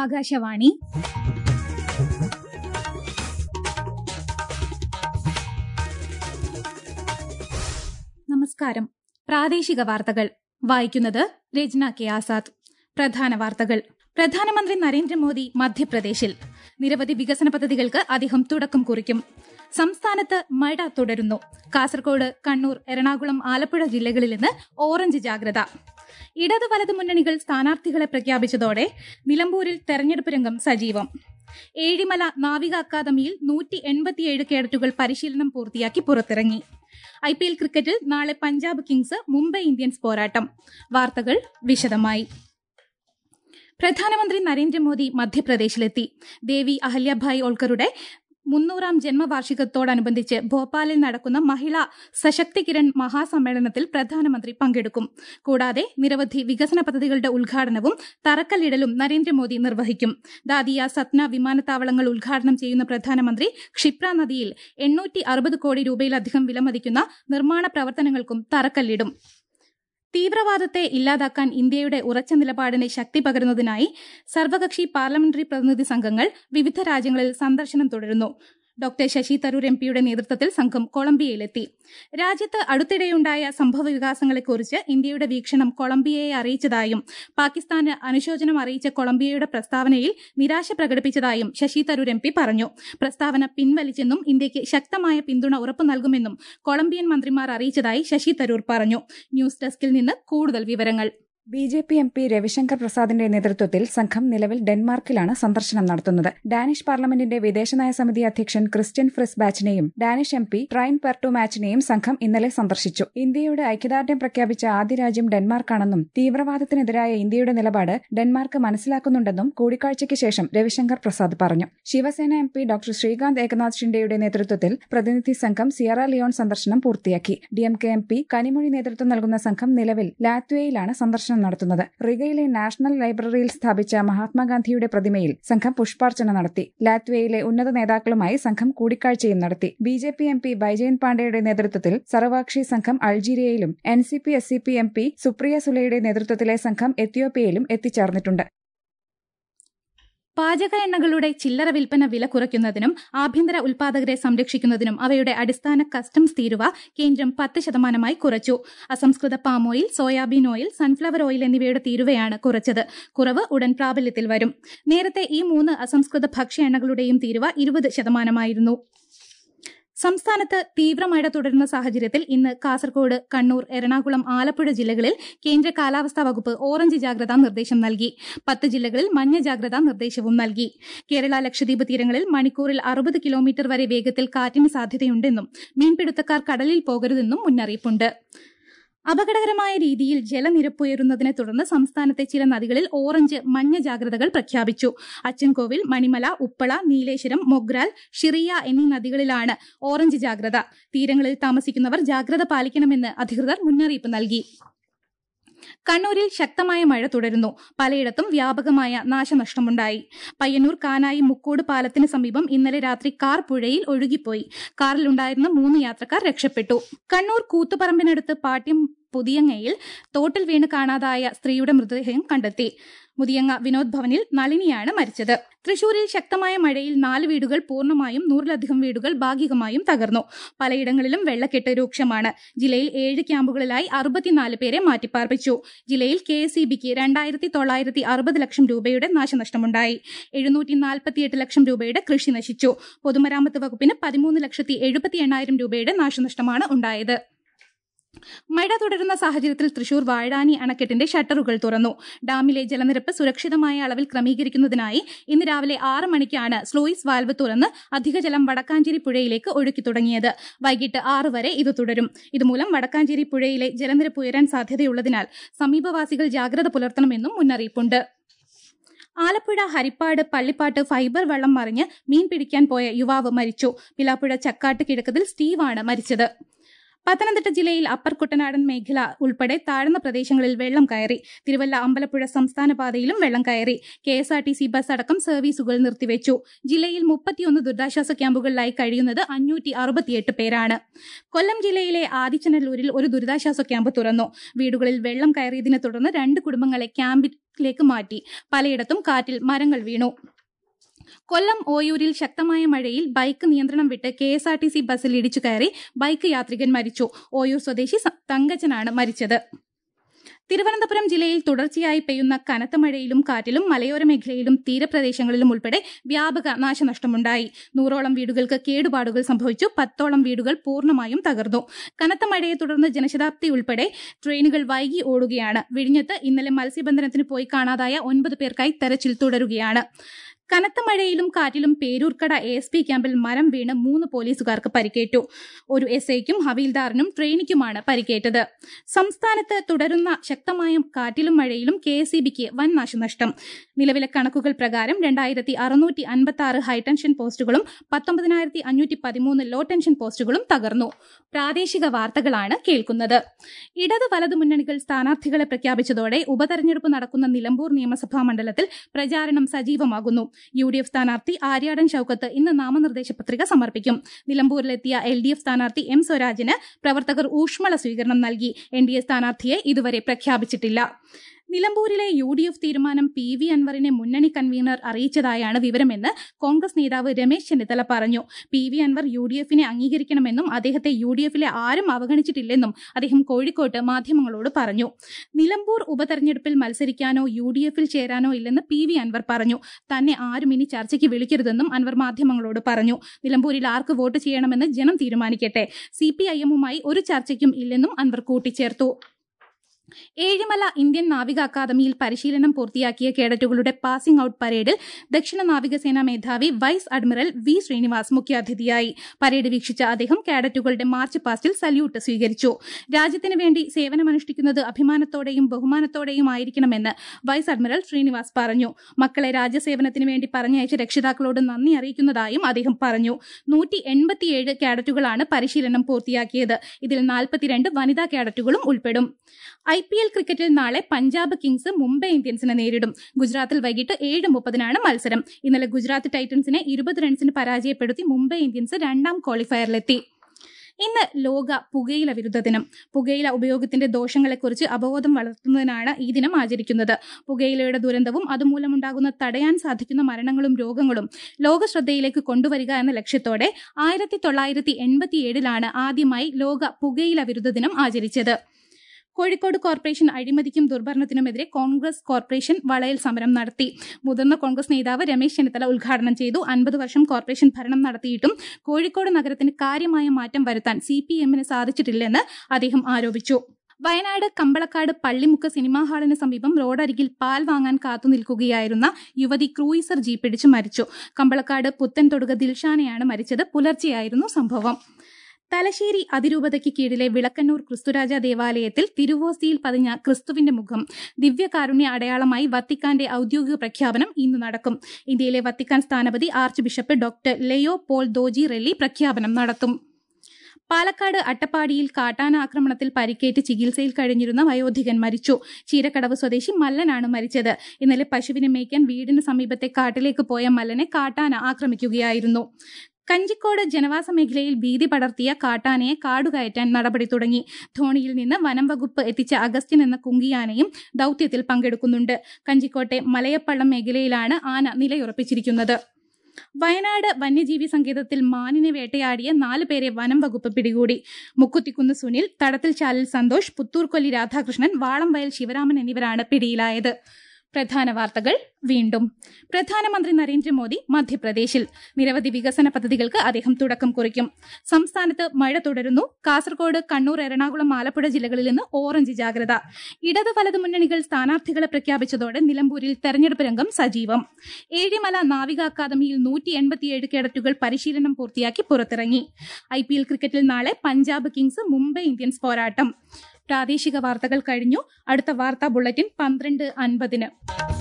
ആകാശവാണി നമസ്കാരം പ്രാദേശിക വാർത്തകൾ വായിക്കുന്നത് രജ്ന കെ ആസാദ് പ്രധാന വാർത്തകൾ പ്രധാനമന്ത്രി നരേന്ദ്രമോദി മധ്യപ്രദേശിൽ നിരവധി വികസന പദ്ധതികൾക്ക് അദ്ദേഹം തുടക്കം കുറിക്കും സംസ്ഥാനത്ത് മഴ തുടരുന്നു കാസർകോട് കണ്ണൂർ എറണാകുളം ആലപ്പുഴ ജില്ലകളിൽ നിന്ന് ഓറഞ്ച് ജാഗ്രത ഇടതു വലതു മുന്നണികൾ സ്ഥാനാർത്ഥികളെ പ്രഖ്യാപിച്ചതോടെ നിലമ്പൂരിൽ തെരഞ്ഞെടുപ്പ് രംഗം സജീവം ഏഴിമല നാവിക അക്കാദമിയിൽ നൂറ്റി എൺപത്തിയേഴ് കേഡറ്റുകൾ പരിശീലനം പൂർത്തിയാക്കി പുറത്തിറങ്ങി ഐ പി എൽ ക്രിക്കറ്റിൽ നാളെ പഞ്ചാബ് കിങ്സ് മുംബൈ ഇന്ത്യൻസ് പോരാട്ടം വാർത്തകൾ വിശദമായി പ്രധാനമന്ത്രി നരേന്ദ്രമോദി മധ്യപ്രദേശിലെത്തി ദേവി അഹല്യഭായ് ഓൾക്കറുടെ മുന്നൂറാം ജന്മവാർഷികത്തോടനുബന്ധിച്ച് ഭോപ്പാലിൽ നടക്കുന്ന മഹിളാ സശക്തികിരൺ മഹാസമ്മേളനത്തിൽ പ്രധാനമന്ത്രി പങ്കെടുക്കും കൂടാതെ നിരവധി വികസന പദ്ധതികളുടെ ഉദ്ഘാടനവും തറക്കല്ലിടലും നരേന്ദ്രമോദി നിർവഹിക്കും ദാദിയ സത്ന വിമാനത്താവളങ്ങൾ ഉദ്ഘാടനം ചെയ്യുന്ന പ്രധാനമന്ത്രി ക്ഷിപ്ര നദിയിൽ എണ്ണൂറ്റി അറുപത് കോടി രൂപയിലധികം വിലമതിക്കുന്ന നിർമ്മാണ പ്രവർത്തനങ്ങൾക്കും തറക്കല്ലിടും തീവ്രവാദത്തെ ഇല്ലാതാക്കാൻ ഇന്ത്യയുടെ ഉറച്ച നിലപാടിന് ശക്തി പകരുന്നതിനായി സർവകക്ഷി പാർലമെന്ററി പ്രതിനിധി സംഘങ്ങൾ വിവിധ രാജ്യങ്ങളിൽ സന്ദർശനം തുടരുന്നു ഡോക്ടർ ശശി തരൂർ എം പിയുടെ നേതൃത്വത്തിൽ സംഘം കൊളംബിയയിലെത്തി രാജ്യത്ത് അടുത്തിടെയുണ്ടായ സംഭവ വികാസങ്ങളെക്കുറിച്ച് ഇന്ത്യയുടെ വീക്ഷണം കൊളംബിയയെ അറിയിച്ചതായും പാകിസ്ഥാന് അനുശോചനം അറിയിച്ച കൊളംബിയയുടെ പ്രസ്താവനയിൽ നിരാശ പ്രകടിപ്പിച്ചതായും ശശി തരൂർ എം പി പറഞ്ഞു പ്രസ്താവന പിൻവലിച്ചെന്നും ഇന്ത്യയ്ക്ക് ശക്തമായ പിന്തുണ ഉറപ്പു നൽകുമെന്നും കൊളംബിയൻ മന്ത്രിമാർ അറിയിച്ചതായി ശശി തരൂർ പറഞ്ഞു ന്യൂസ് ഡെസ്കിൽ നിന്ന് കൂടുതൽ വിവരങ്ങൾ B J P M P Ravishankar പ്രസാദിന്റെ നേതൃത്വത്തിൽ സംഘം നിലവിൽ ഡെൻമാർക്കിലാണ് സന്ദർശനം നടത്തുന്നത് ഡാനിഷ് പാർലമെന്റിന്റെ വിദേശനയ സമിതി അധ്യക്ഷൻ ക്രിസ്ത്യൻ ഫ്രിസ് ബാച്ചിനെയും Danish M P Trine Pertou മാച്ചിനെയും സംഘം ഇന്നലെ സന്ദർശിച്ചു ഇന്ത്യയുടെ ഐക്യദാർഢ്യം പ്രഖ്യാപിച്ച ആദ്യ രാജ്യം ഡെൻമാർക്കാണെന്നും തീവ്രവാദത്തിനെതിരായ ഇന്ത്യയുടെ നിലപാട് ഡെൻമാർക്ക് മനസ്സിലാക്കുന്നുണ്ടെന്നും കൂടിക്കാഴ്ചയ്ക്ക് ശേഷം രവിശങ്കർ പ്രസാദ് പറഞ്ഞു Shiv Sena M P doctor Shrikant Eknath ഷിൻഡെയുടെ നേതൃത്വത്തിൽ പ്രതിനിധി സംഘം സിയറ ലിയോൺ സന്ദർശനം പൂർത്തിയാക്കി D M K M P Kanimozhi നേതൃത്വം നൽകുന്ന സംഘം നിലവിൽ ലാത്വയിലാണ് സന്ദർശനം നടത്തുന്നത് റിഗയിലെ നാഷണൽ ലൈബ്രറിയിൽ സ്ഥാപിച്ച മഹാത്മാഗാന്ധിയുടെ പ്രതിമയിൽ സംഘം പുഷ്പാർച്ചന നടത്തി ലാത്വയിലെ ഉന്നത നേതാക്കളുമായി സംഘം കൂടിക്കാഴ്ചയും നടത്തി B J P M P Baijayant പാണ്ഡെയുടെ നേതൃത്വത്തിൽ സർവകക്ഷി സംഘം അൾജീരിയയിലും N C P S C P M P Supriya സുലയുടെ നേതൃത്വത്തിലെ സംഘം എത്യോപ്യയിലും എത്തിച്ചേർന്നിട്ടുണ്ട് പാചക എണ്ണകളുടെ ചില്ലറ വിൽപ്പന വില കുറയ്ക്കുന്നതിനും ആഭ്യന്തര ഉൽപാദകരെ സംരക്ഷിക്കുന്നതിനും അവയുടെ അടിസ്ഥാന കസ്റ്റംസ് തീരുവ കേന്ദ്രം പത്ത് ശതമാനമായി കുറച്ചു അസംസ്കൃത palm oil soybean oil sunflower oil എന്നിവയുടെ തീരുവയാണ് കുറച്ചത് കുറവ് ഉടൻ പ്രാബല്യത്തിൽ വരും നേരത്തെ ഈ മൂന്ന് അസംസ്കൃത ഭക്ഷ്യ എണ്ണകളുടെയും തീരുവ ഇരുപത് ശതമാനമായിരുന്നു സംസ്ഥാനത്ത് തീവ്രമഴ തുടരുന്ന സാഹചര്യത്തിൽ ഇന്ന് കാസർകോട് കണ്ണൂർ എറണാകുളം ആലപ്പുഴ ജില്ലകളിൽ കേന്ദ്ര കാലാവസ്ഥാ വകുപ്പ് ഓറഞ്ച് ജാഗ്രതാ നിർദ്ദേശം നൽകി പത്ത് ജില്ലകളിൽ മഞ്ഞ ജാഗ്രതാ നിർദ്ദേശവും നൽകി കേരള ലക്ഷദ്വീപ് തീരങ്ങളിൽ മണിക്കൂറിൽ അറുപത് കിലോമീറ്റർ വരെ വേഗത്തിൽ കാറ്റിന് സാധ്യതയുണ്ടെന്നും മീൻപിടുത്തക്കാർ കടലിൽ പോകരുതെന്നും മുന്നറിയിപ്പുണ്ട് അപകടകരമായ രീതിയിൽ ജലനിരപ്പുയരുന്നതിനെ തുടർന്ന് സംസ്ഥാനത്തെ ചില നദികളിൽ ഓറഞ്ച് മഞ്ഞ ജാഗ്രതകൾ പ്രഖ്യാപിച്ചു അച്ചൻകോവിൽ മണിമല ഉപ്പള നീലേശ്വരം മൊഗ്രാൽ ഷിറിയ എന്നീ നദികളിലാണ് ഓറഞ്ച് ജാഗ്രത തീരങ്ങളിൽ താമസിക്കുന്നവർ ജാഗ്രത പാലിക്കണമെന്ന് അധികൃതർ മുന്നറിയിപ്പ് നൽകി കണ്ണൂരിൽ ശക്തമായ മഴ തുടരുന്നു പലയിടത്തും വ്യാപകമായ നാശനഷ്ടമുണ്ടായി പയ്യന്നൂർ കാനായി മുക്കോട് പാലത്തിന് സമീപം ഇന്നലെ രാത്രി കാർ പുഴയിൽ ഒഴുകിപ്പോയി കാറിലുണ്ടായിരുന്ന മൂന്ന് യാത്രക്കാർ രക്ഷപ്പെട്ടു കണ്ണൂർ കൂത്തുപറമ്പിനടുത്ത് പാട്യം പുതിയങ്ങയിൽ തോട്ടിൽ വീണ് കാണാതായ സ്ത്രീയുടെ മൃതദേഹം കണ്ടെത്തി മുതിയങ്ങ വിനോദ് ഭവനിൽ നളിനിയാണ് മരിച്ചത് തൃശൂരിൽ ശക്തമായ മഴയിൽ നാല് വീടുകൾ പൂർണ്ണമായും നൂറിലധികം വീടുകൾ ഭാഗികമായും തകർന്നു പലയിടങ്ങളിലും വെള്ളക്കെട്ട് രൂക്ഷമാണ് ജില്ലയിൽ ഏഴ് ക്യാമ്പുകളിലായി അറുപത്തിനാല് പേരെ മാറ്റിപ്പാർപ്പിച്ചു ജില്ലയിൽ കെ എസ് ഇ ബിക്ക് രണ്ടായിരത്തി തൊള്ളായിരത്തി അറുപത് ലക്ഷം രൂപയുടെ നാശനഷ്ടമുണ്ടായി എഴുന്നൂറ്റി നാൽപ്പത്തിയെട്ട് ലക്ഷം രൂപയുടെ കൃഷി നശിച്ചു പൊതുമരാമത്ത് വകുപ്പിന് പതിമൂന്ന് ലക്ഷത്തി എഴുപത്തി എണ്ണായിരം രൂപയുടെ നാശനഷ്ടമാണ് ഉണ്ടായത് മഴ തുടരുന്ന സാഹചര്യത്തിൽ തൃശൂർ വാഴാനി അണക്കെട്ടിന്റെ ഷട്ടറുകൾ തുറന്നു ഡാമിലെ ജലനിരപ്പ് സുരക്ഷിതമായ അളവിൽ ക്രമീകരിക്കുന്നതിനായി ഇന്ന് രാവിലെ ആറ് മണിക്കാണ് സ്ലോയിസ് വാൽവ് തുറന്ന് അധികജലം വടക്കാഞ്ചേരി പുഴയിലേക്ക് ഒഴുക്കി തുടങ്ങിയത് വൈകിട്ട് ആറ് വരെ ഇത് തുടരും ഇതുമൂലം വടക്കാഞ്ചേരി പുഴയിലെ ജലനിരപ്പ് ഉയരാൻ സാധ്യതയുള്ളതിനാൽ സമീപവാസികൾ ജാഗ്രത പുലർത്തണമെന്നും മുന്നറിയിപ്പുണ്ട് ആലപ്പുഴ ഹരിപ്പാട് പള്ളിപ്പാട്ട് ഫൈബർ വെള്ളം മറിഞ്ഞ് മീൻ പിടിക്കാൻ പോയ യുവാവ് മരിച്ചു പിലാപ്പുഴ ചക്കാട്ട് കിഴക്കതിൽ സ്റ്റീവാണ് മരിച്ചത് പത്തനംതിട്ട ജില്ലയിൽ അപ്പർ കുട്ടനാടൻ മേഖല ഉൾപ്പെടെ താഴ്ന്ന പ്രദേശങ്ങളിൽ വെള്ളം കയറി തിരുവല്ല അമ്പലപ്പുഴ സംസ്ഥാന പാതയിലും വെള്ളം കയറി K S R T C bus അടക്കം സർവീസുകൾ നിർത്തിവെച്ചു ജില്ലയിൽ മുപ്പത്തിയൊന്ന് ദുരിതാശ്വാസ ക്യാമ്പുകളിലായി കഴിയുന്നത് അഞ്ഞൂറ്റി അറുപത്തിയെട്ട് പേരാണ് കൊല്ലം ജില്ലയിലെ ആദിച്ചനല്ലൂരിൽ ഒരു ദുരിതാശ്വാസ ക്യാമ്പ് തുറന്നു വീടുകളിൽ വെള്ളം കയറിയതിനെ തുടർന്ന് രണ്ട് കുടുംബങ്ങളെ ക്യാമ്പിലേക്ക് മാറ്റി പലയിടത്തും കാറ്റിൽ മരങ്ങൾ വീണു കൊല്ലം ഓയൂരിൽ ശക്തമായ മഴയിൽ ബൈക്ക് നിയന്ത്രണം വിട്ട് K S R T C ബസ്സിൽ ഇടിച്ചു കയറി ബൈക്ക് യാത്രികൻ മരിച്ചു ഓയൂർ സ്വദേശി തങ്കച്ചനാണ് മരിച്ചത് തിരുവനന്തപുരം ജില്ലയിൽ തുടർച്ചയായി പെയ്യുന്ന കനത്ത മഴയിലും കാറ്റിലും മലയോര മേഖലയിലും തീരപ്രദേശങ്ങളിലും ഉൾപ്പെടെ വ്യാപക നാശനഷ്ടമുണ്ടായി നൂറോളം വീടുകൾക്ക് കേടുപാടുകൾ സംഭവിച്ചു പത്തോളം വീടുകൾ പൂർണ്ണമായും തകർന്നു കനത്ത മഴയെ തുടർന്ന് ജനശതാബ്ദി ഉൾപ്പെടെ ട്രെയിനുകൾ വൈകി ഓടുകയാണ് വിഴിഞ്ഞത്ത് ഇന്നലെ മത്സ്യബന്ധനത്തിന് പോയി കാണാതായ ഒൻപത് പേർക്കായി തെരച്ചിൽ തുടരുകയാണ് കനത്ത മഴയിലും കാറ്റിലും പേരൂർക്കട എ എസ് പി ക്യാമ്പിൽ മരം വീണ് മൂന്ന് പോലീസുകാർക്ക് പരിക്കേറ്റു ഒരു എസ് ഐക്കും ഹവീൽദാറിനും ട്രെയിനിക്കുമാണ് പരിക്കേറ്റത് സംസ്ഥാനത്ത് തുടരുന്ന ശക്തമായ കാറ്റിലും മഴയിലും കെ എസ് ഇ ബിക്ക് വൻ നാശനഷ്ടം നിലവിലെ കണക്കുകൾ പ്രകാരം രണ്ടായിരത്തി അറുന്നൂറ്റി അൻപത്തി ആറ് ഹൈടെൻഷൻ പോസ്റ്റുകളും പത്തൊമ്പതിനായിരത്തി അഞ്ഞൂറ്റി പതിമൂന്ന് ലോ ടെൻഷൻ പോസ്റ്റുകളും തകർന്നു പ്രാദേശിക വാർത്തകളാണ് കേൾക്കുന്നത് ഇടത് വലതു മുന്നണികൾ സ്ഥാനാർത്ഥികളെ പ്രഖ്യാപിച്ചതോടെ ഉപതെരഞ്ഞെടുപ്പ് നടക്കുന്ന നിലമ്പൂർ നിയമസഭാ മണ്ഡലത്തിൽ പ്രചാരണം സജീവമാകുന്നു യു ഡി എഫ് സ്ഥാനാർത്ഥി ആര്യാടൻ ഷൌക്കത്ത് ഇന്ന് നാമനിർദ്ദേശ പത്രിക സമർപ്പിക്കും നിലമ്പൂരിലെത്തിയ എൽ ഡി എഫ് സ്ഥാനാർത്ഥി എം സ്വരാജിന് പ്രവർത്തകർ ഊഷ്മള സ്വീകരണം നൽകി എൻ ഡി എ സ്ഥാനാർത്ഥിയെ ഇതുവരെ പ്രഖ്യാപിച്ചിട്ടില്ല നിലമ്പൂരിലെ യു ഡി എഫ് തീരുമാനം പി വി അൻവറിനെ മുന്നണി കൺവീനർ അറിയിച്ചതായാണ് വിവരമെന്ന് കോൺഗ്രസ് നേതാവ് രമേശ് ചെന്നിത്തല പറഞ്ഞു P V Anvar U D എഫിനെ അംഗീകരിക്കണമെന്നും അദ്ദേഹത്തെ യു ഡി എഫിലെ ആരും അവഗണിച്ചിട്ടില്ലെന്നും അദ്ദേഹം കോഴിക്കോട്ട് മാധ്യമങ്ങളോട് പറഞ്ഞു നിലമ്പൂർ ഉപതെരഞ്ഞെടുപ്പിൽ മത്സരിക്കാനോ യു ഡി എഫിൽ ചേരാനോ ഇല്ലെന്ന് പി വി അൻവർ പറഞ്ഞു തന്നെ ആരും ഇനി ചർച്ചയ്ക്ക് വിളിക്കരുതെന്നും അൻവർ മാധ്യമങ്ങളോട് പറഞ്ഞു നിലമ്പൂരിൽ ആർക്ക് വോട്ട് ചെയ്യണമെന്ന് ജനം തീരുമാനിക്കട്ടെ സി പി ഐ എമ്മുമായി ഒരു ചർച്ചയ്ക്കും ഇല്ലെന്നും അൻവർ കൂട്ടിച്ചേർത്തു ഏഴിമല ഇന്ത്യൻ നാവിക അക്കാദമിയിൽ പരിശീലനം പൂർത്തിയാക്കിയ കേഡറ്റുകളുടെ പാസിംഗ് ഔട്ട് പരേഡിൽ ദക്ഷിണ നാവികസേനാ മേധാവി വൈസ് അഡ്മിറൽ വി ശ്രീനിവാസ് മുഖ്യാതിഥിയായി പരേഡ് വീക്ഷിച്ച അദ്ദേഹം കേഡറ്റുകളുടെ മാർച്ച് പാസ്റ്റിൽ സല്യൂട്ട് സ്വീകരിച്ചു രാജ്യത്തിന് വേണ്ടി സേവനമനുഷ്ഠിക്കുന്നത് അഭിമാനത്തോടെയും ബഹുമാനത്തോടെയും ആയിരിക്കണമെന്ന് വൈസ് അഡ്മിറൽ ശ്രീനിവാസ് പറഞ്ഞു മക്കളെ രാജ്യസേവനത്തിന് വേണ്ടി പറഞ്ഞയച്ച രക്ഷിതാക്കളോട് നന്ദി അറിയിക്കുന്നതായും അദ്ദേഹം പറഞ്ഞു നൂറ്റി എൺപത്തിയേഴ് കേഡറ്റുകളാണ് പരിശീലനം പൂർത്തിയാക്കിയത് ഇതിൽ നാൽപ്പത്തിരണ്ട് വനിതാ കേഡറ്റുകളും ഉൾപ്പെടും ഐ പി എൽ ക്രിക്കറ്റിൽ നാളെ പഞ്ചാബ് കിങ്സ് മുംബൈ ഇന്ത്യൻസിനെ നേരിടും ഗുജറാത്തിൽ വൈകിട്ട് ഏഴ് മുപ്പതിനാണ് മത്സരം ഇന്നലെ ഗുജറാത്ത് ടൈറ്റൻസിനെ ഇരുപത് റൺസിന് പരാജയപ്പെടുത്തി മുംബൈ ഇന്ത്യൻസ് രണ്ടാം ക്വാളിഫയറിലെത്തി ഇന്ന് ലോക പുകയില വിരുദ്ധ ദിനം പുകയില ഉപയോഗത്തിന്റെ ദോഷങ്ങളെക്കുറിച്ച് അവബോധം വളർത്തുന്നതിനാണ് ഈ ദിനം ആചരിക്കുന്നത് പുകയിലയുടെ ദുരന്തവും അതുമൂലമുണ്ടാകുന്ന തടയാൻ സാധിക്കുന്ന മരണങ്ങളും രോഗങ്ങളും ലോക ശ്രദ്ധയിലേക്ക് കൊണ്ടുവരിക എന്ന ലക്ഷ്യത്തോടെ ആയിരത്തി തൊള്ളായിരത്തി എൺപത്തിയേഴിലാണ് ആദ്യമായി ലോക പുകയില വിരുദ്ധ ദിനം ആചരിച്ചത് കോഴിക്കോട് കോർപ്പറേഷൻ അഴിമതിക്കും ദുർഭരണത്തിനുമെതിരെ കോൺഗ്രസ് കോർപ്പറേഷൻ വളയൽ സമരം നടത്തി മുതിർന്ന കോൺഗ്രസ് നേതാവ് രമേശ് ചെന്നിത്തല ഉദ്ഘാടനം ചെയ്തു അൻപത് വർഷം കോർപ്പറേഷൻ ഭരണം നടത്തിയിട്ടും കോഴിക്കോട് നഗരത്തിന് കാര്യമായ മാറ്റം വരുത്താൻ സി പി എമ്മിന് സാധിച്ചിട്ടില്ലെന്ന് അദ്ദേഹം ആരോപിച്ചു വയനാട് കമ്പളക്കാട് പള്ളിമുക്ക് സിനിമാ ഹാളിന് സമീപം റോഡരികിൽ പാൽ വാങ്ങാൻ കാത്തു നിൽക്കുകയായിരുന്ന യുവതി ക്രൂയിസർ ജീപ്പിടിച്ച് മരിച്ചു കമ്പളക്കാട് പുത്തൻതൊടുക ദിൽഷാനയാണ് മരിച്ചത് പുലർച്ചെയായിരുന്നു സംഭവം തലശ്ശേരി അതിരൂപതയ്ക്ക് കീഴിലെ വിളക്കന്നൂർ ക്രിസ്തുരാജ ദേവാലയത്തിൽ തിരുവോസ്തിയിൽ പതിഞ്ഞ ക്രിസ്തുവിന്റെ മുഖം ദിവ്യകാരുണ്യ അടയാളമായി വത്തിക്കാന്റെ ഔദ്യോഗിക പ്രഖ്യാപനം ഇന്ന് നടക്കും ഇന്ത്യയിലെ വത്തിക്കാൻ സ്ഥാനപതി archbishop doctor Leopoldo Girelli പ്രഖ്യാപനം നടത്തും പാലക്കാട് അട്ടപ്പാടിയിൽ കാട്ടാന ആക്രമണത്തിൽ പരിക്കേറ്റ് ചികിത്സയിൽ കഴിഞ്ഞിരുന്ന വയോധികൻ മരിച്ചു ചീരക്കടവ് സ്വദേശി മല്ലനാണ് മരിച്ചത് ഇന്നലെ പശുവിനെ മേയ്ക്കാൻ വീടിന് സമീപത്തെ കാട്ടിലേക്ക് പോയ മല്ലനെ കാട്ടാന ആക്രമിക്കുകയായിരുന്നു കഞ്ചിക്കോട് ജനവാസ മേഖലയിൽ ഭീതി പടർത്തിയ കാട്ടാനയെ കാടുകയറ്റാൻ നടപടി തുടങ്ങി ധോണിയിൽ നിന്ന് വനം വകുപ്പ് എത്തിച്ച അഗസ്റ്റിൻ എന്ന കുങ്കിയാനയും ദൌത്യത്തിൽ പങ്കെടുക്കുന്നുണ്ട് കഞ്ചിക്കോട്ടെ മലയപ്പള്ളം മേഖലയിലാണ് ആന നിലയുറപ്പിച്ചിരിക്കുന്നത് വയനാട് വന്യജീവി സങ്കേതത്തിൽ മാനിനെ വേട്ടയാടിയ നാല് പേരെ വനം വകുപ്പ് പിടികൂടി മുക്കുത്തിക്കുന്ന് സുനിൽ തടത്തിൽ ചാലിൽ സന്തോഷ് പുത്തൂർക്കൊല്ലി രാധാകൃഷ്ണൻ വാളംവയൽ ശിവരാമൻ എന്നിവരാണ് പിടിയിലായത് പ്രധാന വാർത്തകൾ വീണ്ടും പ്രധാനമന്ത്രി നരേന്ദ്രമോദി മധ്യപ്രദേശിൽ നിരവധി വികസന പദ്ധതികൾക്ക് അദ്ദേഹം തുടക്കം കുറിക്കും സംസ്ഥാനത്ത് മഴ തുടരുന്നു കാസർഗോഡ് കണ്ണൂർ എറണാകുളം ആലപ്പുഴ ജില്ലകളിൽ നിന്ന് ഓറഞ്ച് ജാഗ്രത ഇടത് വലത് മുന്നണികൾ സ്ഥാനാർത്ഥികളെ പ്രഖ്യാപിച്ചതോടെ നിലമ്പൂരിൽ തെരഞ്ഞെടുപ്പ് രംഗം സജീവം ഏഴിമല നാവിക അക്കാദമിയിൽ നൂറ്റി എൺപത്തിയേഴ് കേഡറ്റുകൾ പരിശീലനം പൂർത്തിയാക്കി പുറത്തിറങ്ങി ഐ പി എൽ ക്രിക്കറ്റിൽ നാളെ പഞ്ചാബ് കിങ്സ് മുംബൈ ഇന്ത്യൻസ് പോരാട്ടം പ്രാദേശിക വാർത്തകൾ കഴിഞ്ഞു അടുത്ത വാർത്താ ബുള്ളറ്റിൻ പന്ത്രണ്ട് അൻപതിന്